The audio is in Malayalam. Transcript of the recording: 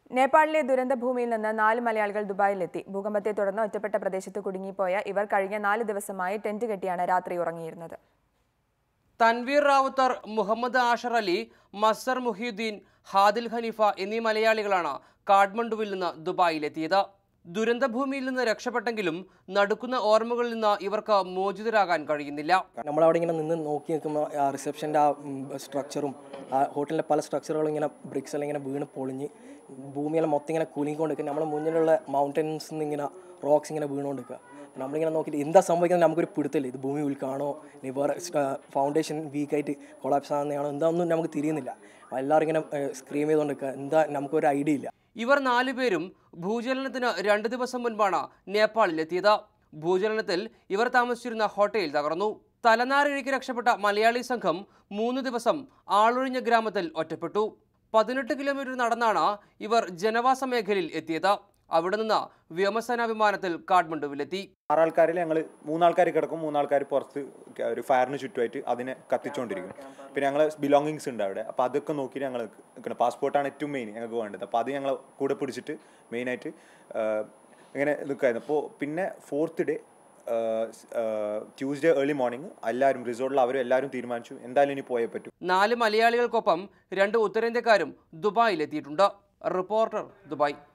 നേപ്പാളിലെ ദുരന്തഭൂമിയിൽ നിന്ന് നാല് മലയാളികൾ ദുബായിലെത്തി ഭൂകമ്പത്തെ തുടർന്ന് ഒറ്റപ്പെട്ട പ്രദേശത്ത് കുടുങ്ങിപ്പോയ ഇവർ കഴിഞ്ഞ നാല് ദിവസമായി ടെന്റ് കെട്ടിയാണ് രാത്രി ഉറങ്ങിയിരുന്നത് തൻവീർ റാവുത്തർ മുഹമ്മദ് ആഷർ അലി മസർ മുഹിയുദ്ദീൻ ഹാദിൽ ഖനീഫ എന്നീ മലയാളികളാണ് കാഠ്മണ്ഡുവിൽ നിന്ന് ദുബായിലെത്തിയത് ദുരന്തഭൂമിയിൽ നിന്ന് രക്ഷപ്പെട്ടെങ്കിലും നടുക്കുന്ന ഓർമ്മകളിൽ നിന്ന് ഇവർക്ക് മോചിതരാകാൻ കഴിയുന്നില്ല നമ്മളവിടെ ഇങ്ങനെ നിന്ന് നോക്കി നിൽക്കുമ്പോൾ ആ റിസപ്ഷൻ്റെ ആ സ്ട്രക്ചറും ആ ഹോട്ടലിൻ്റെ പല സ്ട്രക്ചറുകളും ഇങ്ങനെ ബ്രിക്സ് എല്ലാം ഇങ്ങനെ വീണ് പൊളിഞ്ഞ് ഭൂമിയെല്ലാം മൊത്തം ഇങ്ങനെ കുലുങ്ങിക്കൊണ്ട് നിൽക്കുക നമ്മുടെ മുന്നിലുള്ള മൗണ്ടൻസ് നിന്ന് ഇങ്ങനെ റോക്സ് ഇങ്ങനെ വീണുകൊണ്ട് നിൽക്കുക നമ്മളിങ്ങനെ നോക്കിയിട്ട് എന്താ സംഭവിക്കുന്നത് നമുക്കൊരു പിടുത്തില്ല ഇത് ഭൂമി ഉൾക്കാണോ ഇനി വേറെ ഫൗണ്ടേഷൻ വീക്കായിട്ട് കൊളാപ്സ് ആകുന്നതാണോ എന്താണെന്നും നമുക്ക് തിരിയുന്നില്ല എല്ലാവരും ഇങ്ങനെ സ്ക്രീം ചെയ്തുകൊണ്ട് നിൽക്കുക എന്താ നമുക്കൊരു ഐഡിയ ഇല്ല ഇവർ നാലുപേരും ഭൂചലനത്തിന് രണ്ട് ദിവസം മുൻപാണ് നേപ്പാളിലെത്തിയത് ഭൂചലനത്തിൽ ഇവർ താമസിച്ചിരുന്ന ഹോട്ടൽ തകർന്നു തലനാരിഴയ്ക്ക് രക്ഷപ്പെട്ട മലയാളി സംഘം മൂന്ന് ദിവസം ആളൊഴിഞ്ഞ ഗ്രാമത്തിൽ ഒറ്റപ്പെട്ടു പതിനെട്ട് കിലോമീറ്റർ നടന്നാണ് ഇവർ ജനവാസ മേഖലയിൽ എത്തിയത് അവിടെ നിന്ന് വ്യോമസേന വിമാനത്തിൽ കാഠ്മണ്ഡുവിലെത്തി ആറാൾക്കാരിൽ ഞങ്ങൾ മൂന്നാൾക്കാർ കിടക്കും മൂന്നാൾക്കാർ പുറത്ത് ക- ഒരു ഫയറിന് ചുറ്റുമായിട്ട് അതിനെ കത്തിച്ചുകൊണ്ടിരിക്കും പിന്നെ ഞങ്ങൾ ബിലോങ്ങിങ്സ് ഉണ്ട് അവിടെ അപ്പോൾ അതൊക്കെ നോക്കിയിട്ട് ഞങ്ങൾ നിൽക്കണം പാസ്പോർട്ടാണ് ഏറ്റവും മെയിൻ ഞങ്ങൾക്ക് വേണ്ടത് അപ്പോൾ അത് ഞങ്ങൾ കൂടെ പിടിച്ചിട്ട് മെയിനായിട്ട് ഇങ്ങനെ നിൽക്കായിരുന്നു അപ്പോൾ പിന്നെ fourth day Tuesday early morning എല്ലാവരും റിസോർട്ടിൽ അവരും എല്ലാവരും തീരുമാനിച്ചു എന്തായാലും ഇനി പോയേ പറ്റൂ നാല് മലയാളികൾക്കൊപ്പം രണ്ട് ഉത്തരേന്ത്യക്കാരും ദുബായിലെത്തിയിട്ടുണ്ട് റിപ്പോർട്ടർ ദുബായ്